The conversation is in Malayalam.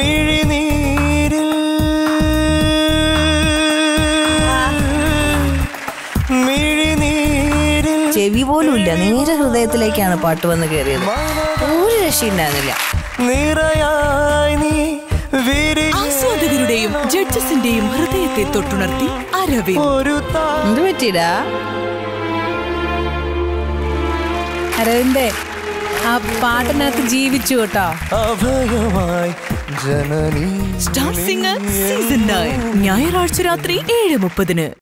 മിഴിനീരിൽ മിഴിനീരിൽ ചെവി പോലും ഇല്ല നേരെ ഹൃദയത്തിലേക്കാണ് പാട്ട് വന്ന് കയറിയത് ഒരു രക്ഷയുണ്ടായിരുന്നില്ല നിറയായി നീ വിരി ആസ്വാദകരുടെയും ജഡ്ജസിന്റെയും ഹൃദയത്തെ തൊട്ടുണർത്തി അരവിന്ദ് ഒരു താ എന്ത് പറ്റിയിടാ അരവിന്ദേ ആ പാട്ടിനകത്ത് ജീവിച്ചു കേട്ടോ അഭയമായി ജനനീ സ്റ്റാർ സിംഗർ സീസൺ നയൻ ഞായറാഴ്ച രാത്രി ഏഴ് മുപ്പതിന്